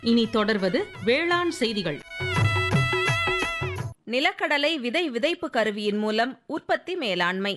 இனி தொடர்வது வேளாண் செய்திகள் நிலக்கடலை விதை விதைப்பு கருவியின் மூலம் உற்பத்தி மேலாண்மை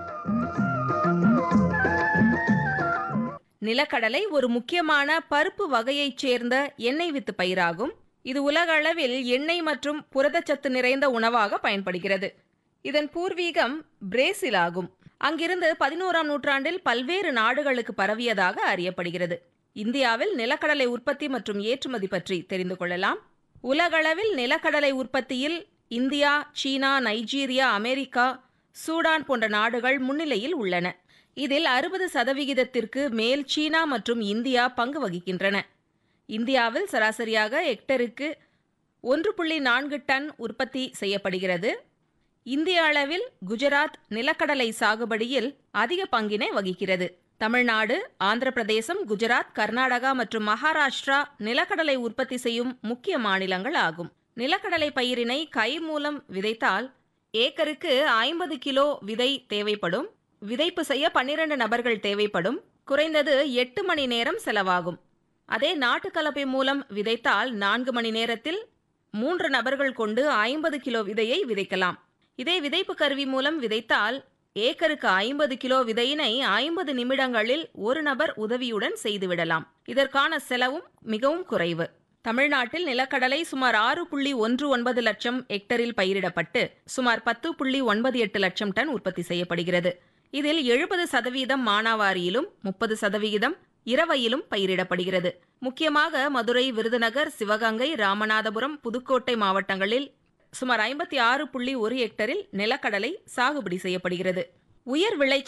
நிலக்கடலை ஒரு முக்கியமான பருப்பு வகையைச் சேர்ந்த எண்ணெய் வித்து பயிராகும் இது உலக அளவில் எண்ணெய் மற்றும் புரதச்சத்து நிறைந்த உணவாக பயன்படுகிறது இதன் பூர்வீகம் பிரேசில் ஆகும் அங்கிருந்து பதினோராம் நூற்றாண்டில் பல்வேறு நாடுகளுக்கு பரவியதாக அறியப்படுகிறது இந்தியாவில் நிலக்கடலை உற்பத்தி மற்றும் ஏற்றுமதி பற்றி தெரிந்து கொள்ளலாம் உலகளவில் நிலக்கடலை உற்பத்தியில் India China Nigeria America Sudan போன்ற நாடுகள் முன்னிலையில் உள்ளன இதில் அறுபது சதவிகிதத்திற்கு மேல் சீனா மற்றும் இந்தியா பங்கு வகிக்கின்றன இந்தியாவில் சராசரியாக ஹெக்டருக்கு ஒன்று புள்ளி நான்கு டன் உற்பத்தி செய்யப்படுகிறது இந்திய அளவில் குஜராத் நிலக்கடலை சாகுபடியில் அதிக பங்கினை வகிக்கிறது தமிழ்நாடு ஆந்திர பிரதேசம் குஜராத் கர்நாடகா மற்றும் மகாராஷ்டிரா நிலக்கடலை உற்பத்தி செய்யும் முக்கிய மாநிலங்கள் ஆகும் நிலக்கடலை பயிரினை கை மூலம் விதைத்தால் ஏக்கருக்கு ஐம்பது கிலோ விதை தேவைப்படும் விதைப்பு செய்ய பன்னிரண்டு நபர்கள் தேவைப்படும் குறைந்தது எட்டு மணி நேரம் செலவாகும் அதே நாட்டு கலப்பை மூலம் விதைத்தால் நான்கு மணி நேரத்தில் மூன்று நபர்கள் கொண்டு ஐம்பது கிலோ விதையை விதைக்கலாம் இதே விதைப்பு கருவி மூலம் விதைத்தால் ஏக்கருக்கு ஐம்பது கிலோ விதையினை ஐம்பது நிமிடங்களில் ஒரு நபர் உதவியுடன் செய்துவிடலாம் இதற்கான செலவும் மிகவும் குறைவு தமிழ்நாட்டில் நிலக்கடலை சுமார் ஆறு புள்ளி ஒன்று ஒன்பது லட்சம் ஹெக்டரில் பயிரிடப்பட்டு சுமார் பத்து புள்ளி ஒன்பது எட்டு லட்சம் டன் உற்பத்தி செய்யப்படுகிறது இதில் எழுபது சதவீதம் மானாவாரியிலும் முப்பது சதவிகிதம் இரவையிலும் பயிரிடப்படுகிறது முக்கியமாக மதுரை விருதுநகர் சிவகங்கை ராமநாதபுரம் புதுக்கோட்டை மாவட்டங்களில் சுமார் ஐம்பத்தி ஆறு புள்ளி ஒரு ஹெக்டரில் நிலக்கடலை சாகுபடி செய்யப்படுகிறது உயர் விளைச்சல்